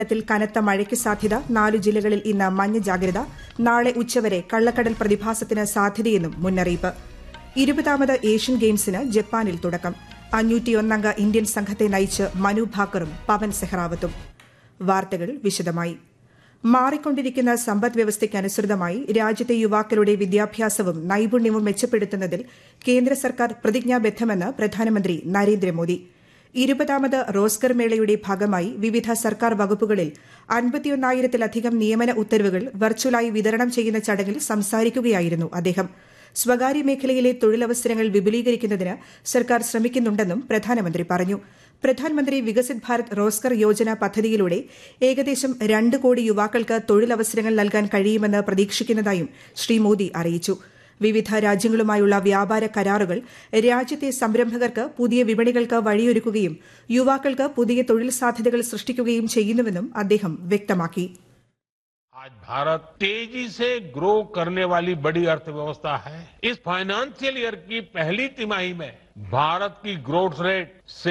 കേരളത്തിൽ കനത്ത മഴയ്ക്ക് സാധ്യത നാലു ജില്ലകളിൽ ഇന്ന് മഞ്ഞ ജാഗ്രത നാളെ ഉച്ചവരെ കള്ളക്കടൽ പ്രതിഭാസത്തിന് സാധ്യതയെന്നും മുന്നറിയിപ്പ് ഇരുപതാമത് ഏഷ്യൻ ഗെയിംസിന് ജപ്പാനിൽ തുടക്കം അഞ്ഞൂറ്റിയൊന്നംഗ ഇന്ത്യൻ സംഘത്തെ നയിച്ച് മനു ഭാക്കറും പവൻ സെഹ്റാവത്തും വാർത്തകൾ വിശദമായി മാറിക്കൊണ്ടിരിക്കുന്ന സമ്പദ് വ്യവസ്ഥയ്ക്കനുസൃതമായി രാജ്യത്തെ യുവാക്കളുടെ വിദ്യാഭ്യാസവും നൈപുണ്യവും മെച്ചപ്പെടുത്തുന്നതിൽ കേന്ദ്ര സർക്കാർ പ്രതിജ്ഞാബദ്ധമെന്ന് പ്രധാനമന്ത്രി നരേന്ദ്രമോദി ഇരുപതാമത് റോസ്കർ മേളയുടെ ഭാഗമായി വിവിധ സർക്കാർ വകുപ്പുകളിൽ അൻപത്തിയൊന്നായിരത്തിലധികം നിയമന ഉത്തരവുകൾ വെർച്വലായി വിതരണം ചെയ്യുന്ന ചടങ്ങിൽ സംസാരിക്കുകയായിരുന്നു അദ്ദേഹം സ്വകാര്യ മേഖലയിലെ തൊഴിലവസരങ്ങൾ വിപുലീകരിക്കുന്നതിന് സർക്കാർ ശ്രമിക്കുന്നുണ്ടെന്നും പ്രധാനമന്ത്രി പറഞ്ഞു പ്രധാനമന്ത്രി വികസിത് ഭാരത് റോസ്കർ യോജന പദ്ധതിയിലൂടെ ഏകദേശം രണ്ട് കോടി യുവാക്കൾക്ക് തൊഴിലവസരങ്ങൾ നൽകാൻ കഴിയുമെന്ന് പ്രതീക്ഷിക്കുന്നതായും ശ്രീ മോദി അറിയിച്ചു വിവിധ രാജ്യങ്ങളുമായുള്ള വ്യാപാര കരാറുകൾ രാജ്യത്തെ സംരംഭകർക്ക് പുതിയ വിപണികൾക്ക് വഴിയൊരുക്കുകയും യുവാക്കൾക്ക് പുതിയ തൊഴിൽ സാധ്യതകൾ സൃഷ്ടിക്കുകയും ചെയ്യുന്നുവെന്നും അദ്ദേഹം വ്യക്തമാക്കി आज भारत तेजी से ग्रो करने वाली बड़ी अर्थव्यवस्था है इस फाइनेंशियल ईयर की पहली तिमाही में भारत की ग्रोथ रेट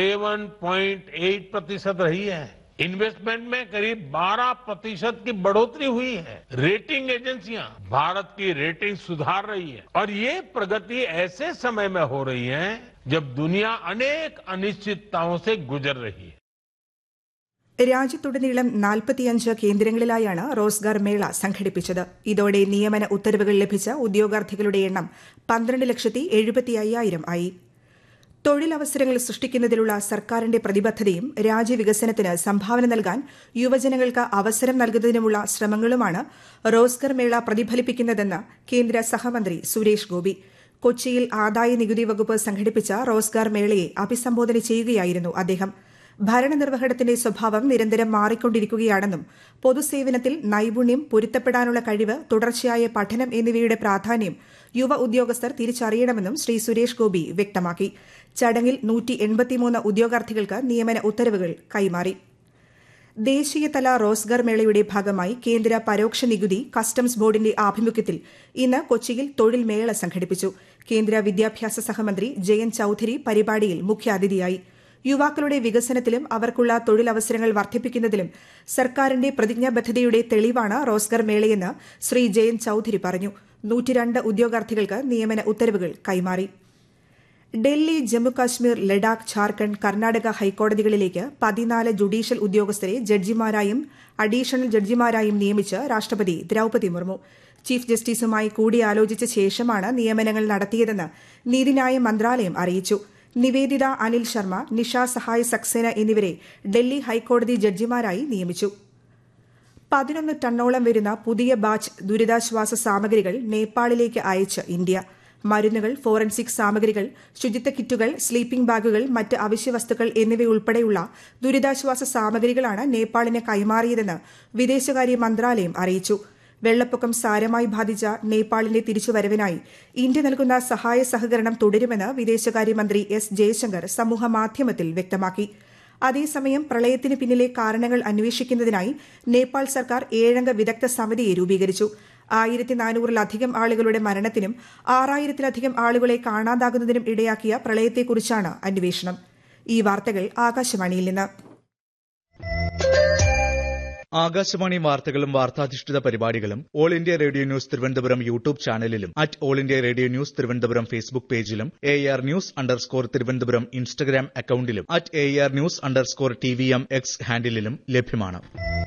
7.8 प्रतिशत रही है इन्वेस्टमेंट में करीब 12 प्रतिशत की बढ़ोतरी हुई है रेटिंग एजेंसियां भारत की रेटिंग सुधार रही है और ये प्रगति ऐसे समय में हो रही है जब दुनिया अनेक अनिश्चितताओं से गुजर रही है രാജ്യത്തുടനീളം നാൽപ്പത്തിയഞ്ച് കേന്ദ്രങ്ങളിലായാണ് റോസ്ഗാർ മേള സംഘടിപ്പിച്ചത് ഇതോടെ നിയമന ഉത്തരവുകൾ ലഭിച്ച ഉദ്യോഗാർത്ഥികളുടെ എണ്ണം പന്ത്രണ്ട് ലക്ഷത്തി എഴുപത്തി അയ്യായിരം ആയി തൊഴിലവസരങ്ങൾ സൃഷ്ടിക്കുന്നതിലുള്ള സർക്കാരിന്റെ പ്രതിബദ്ധതയും രാജ്യവികസനത്തിന് സംഭാവന നൽകാൻ യുവജനങ്ങൾക്ക് അവസരം നൽകുന്നതിനുമുള്ള ശ്രമങ്ങളുമാണ് റോസ്ഗർ മേള പ്രതിഫലിപ്പിക്കുന്നതെന്ന് കേന്ദ്ര സഹമന്ത്രി സുരേഷ് ഗോപി കൊച്ചിയിൽ ആദായ നികുതി വകുപ്പ് സംഘടിപ്പിച്ച റോസ്ഗാർ മേളയെ അഭിസംബോധന ചെയ്യുകയായിരുന്നു അദ്ദേഹം ഭരണനിർവഹണത്തിന്റെ സ്വഭാവം നിരന്തരം മാറിക്കൊണ്ടിരിക്കുകയാണെന്നും പൊതുസേവനത്തിൽ നൈപുണ്യം പൊരുത്തപ്പെടാനുള്ള കഴിവ് തുടർച്ചയായ പഠനം എന്നിവയുടെ പ്രാധാന്യം യുവ ഉദ്യോഗസ്ഥർ തിരിച്ചറിയണമെന്നും ശ്രീ സുരേഷ് ഗോപി വ്യക്തമാക്കി ചടങ്ങിൽ നൂറ്റി എൺപത്തിമൂന്ന് ഉദ്യോഗാർത്ഥികൾക്ക് നിയമന ഉത്തരവുകൾ കൈമാറി ദേശീയതല റോസ്ഗർ മേളയുടെ ഭാഗമായി കേന്ദ്ര പരോക്ഷ നികുതി കസ്റ്റംസ് ബോർഡിന്റെ ആഭിമുഖ്യത്തിൽ ഇന്ന് കൊച്ചിയിൽ തൊഴിൽ മേള സംഘടിപ്പിച്ചു കേന്ദ്ര വിദ്യാഭ്യാസ സഹമന്ത്രി ജയന്ത് ചൌധരി പരിപാടിയിൽ മുഖ്യാതിഥിയായി യുവാക്കളുടെ വികസനത്തിലും അവർക്കുള്ള തൊഴിലവസരങ്ങൾ വർദ്ധിപ്പിക്കുന്നതിലും സർക്കാരിന്റെ പ്രതിജ്ഞാബദ്ധതയുടെ തെളിവാണ് റോസ്ഗർ മേളയെന്ന് ശ്രീ ജയന്ത് ചൌധരി പറഞ്ഞു നൂറ്റിരണ്ട് ഉദ്യോഗാർത്ഥികൾക്ക് നിയമന ഉത്തരവുകൾ കൈമാറി ഡൽഹി ജമ്മുകാശ്മീർ ലഡാക്ക് ഝാർഖണ്ഡ് കർണാടക ഹൈക്കോടതികളിലേക്ക് പതിനാല് ജുഡീഷ്യൽ ഉദ്യോഗസ്ഥരെ ജഡ്ജിമാരായും അഡീഷണൽ ജഡ്ജിമാരായും നിയമിച്ച് രാഷ്ട്രപതി ദ്രൌപതി മുർമു ചീഫ് ജസ്റ്റിസുമായി കൂടിയാലോചിച്ച ശേഷമാണ് നിയമനങ്ങൾ നടത്തിയതെന്ന് നീതിന്യായ മന്ത്രാലയം അറിയിച്ചു നിവേദിത അനിൽ ശർമ്മ നിഷ സഹായ് സക്സേന എന്നിവരെ ഡൽഹി ഹൈക്കോടതി ജഡ്ജിമാരായി നിയമിച്ചു പതിനൊന്ന് ടണ്ണോളം വരുന്ന പുതിയ ബാച്ച് ദുരിതാശ്വാസ സാമഗ്രികൾ നേപ്പാളിലേക്ക് അയച്ച് ഇന്ത്യ മരുന്നുകൾ ഫോറൻസിക് സാമഗ്രികൾ ശുചിത്വ കിറ്റുകൾ സ്ലീപ്പിംഗ് ബാഗുകൾ മറ്റ് അവശ്യവസ്തുക്കൾ എന്നിവയുൾപ്പെടെയുള്ള ദുരിതാശ്വാസ സാമഗ്രികളാണ് നേപ്പാളിന് കൈമാറിയതെന്ന് വിദേശകാര്യ മന്ത്രാലയം അറിയിച്ചു വെള്ളപ്പൊക്കം സാരമായി ബാധിച്ച നേപ്പാളിന്റെ തിരിച്ചുവരവിനായി ഇന്ത്യ നൽകുന്ന സഹായ സഹകരണം തുടരുമെന്ന് വിദേശകാര്യമന്ത്രി എസ് ജയശങ്കർ സമൂഹമാധ്യമത്തിൽ വ്യക്തമാക്കി അതേസമയം പ്രളയത്തിന് പിന്നിലെ കാരണങ്ങൾ അന്വേഷിക്കുന്നതിനായി നേപ്പാൾ സർക്കാർ ഏഴംഗ വിദഗ്ധ സമിതിയെ രൂപീകരിച്ചു ആയിരത്തി നാനൂറിലധികം ആളുകളുടെ മരണത്തിനും ആറായിരത്തിലധികം ആളുകളെ കാണാതാകുന്നതിനും ഇടയാക്കിയ പ്രളയത്തെക്കുറിച്ചാണ് അന്വേഷണം ഈ വാർത്തകൾ ആകാശവാണിയിൽ നിന്ന് ആകാശവാണി വാർത്തകളും വാർത്താധിഷ്ഠിത പരിപാടികളും All India Radio news Thiruvananthapuram YouTube ചാനലിലും at All India Radio news Thiruvananthapuram Facebook പേജിലും A R news underscore Thiruvananthapuram Instagram അക്കൌണ്ടിലും at A R news underscore T V M X ഹാൻഡിലും ലഭ്യമാണ്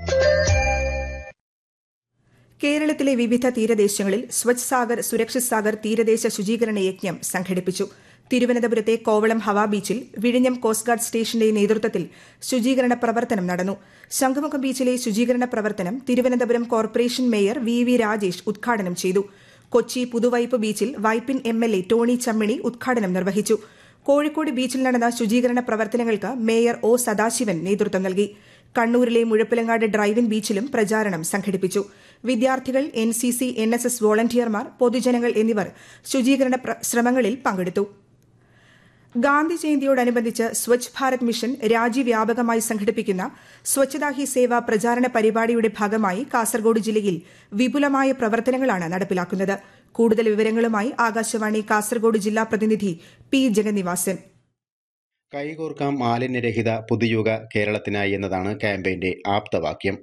കേരളത്തിലെ വിവിധ തീരദേശങ്ങളിൽ സ്വച്ഛ് സാഗർ സുരക്ഷിത് സാഗർ തീരദേശ ശുചീകരണ യജ്ഞം സംഘടിപ്പിച്ചു തിരുവനന്തപുരത്തെ കോവളം ഹവാ ബീച്ചിൽ വിഴിഞ്ഞം കോസ്റ്റ് ഗാർഡ് സ്റ്റേഷന്റെ നേതൃത്വത്തിൽ ശുചീകരണ പ്രവർത്തനം നടന്നു ശംഖുമുഖം ബീച്ചിലെ ശുചീകരണ പ്രവർത്തനം Thiruvananthapuram corporation mayor V V Rajesh ഉദ്ഘാടനം ചെയ്തു കൊച്ചി പുതുവൈപ്പ് ബീച്ചിൽ Vypin M L A Tony Chammany ഉദ്ഘാടനം നിർവഹിച്ചു കോഴിക്കോട് ബീച്ചിൽ നടന്ന ശുചീകരണ പ്രവർത്തനങ്ങൾക്ക് മേയർ ഒ സദാശിവൻ നേതൃത്വം നൽകി കണ്ണൂരിലെ മുഴപ്പിലങ്ങാട് ഡ്രൈവിൻ ബീച്ചിലും പ്രചാരണം സംഘടിപ്പിച്ചു വിദ്യാർത്ഥികൾ N C C N S S വോളണ്ടിയർമാർ പൊതുജനങ്ങൾ എന്നിവർ ശുചീകരണ ശ്രമങ്ങളിൽ പങ്കെടുത്തു ഗാന്ധി ജയന്തിയോടനുബന്ധിച്ച് സ്വച്ഛ് ഭാരത് മിഷൻ രാജ്യവ്യാപകമായി സംഘടിപ്പിക്കുന്ന സ്വച്ഛതാ ഹി സേവ പ്രചാരണ പരിപാടിയുടെ ഭാഗമായി കാസർഗോഡ് ജില്ലയിൽ വിപുലമായ പ്രവർത്തനങ്ങളാണ് നടപ്പിലാക്കുന്നത് കൂടുതൽ വിവരങ്ങളുമായി ആകാശവാണി കാസർഗോഡ് ജില്ലാ പ്രതിനിധി പി ജഗന്നിവാസൻ കൈകോർക്കാം മാലിന്യരഹിത പുതുയുഗ കേരളത്തിനായി എന്നതാണ് ക്യാമ്പയിന്റെ ആപ്തവാക്യം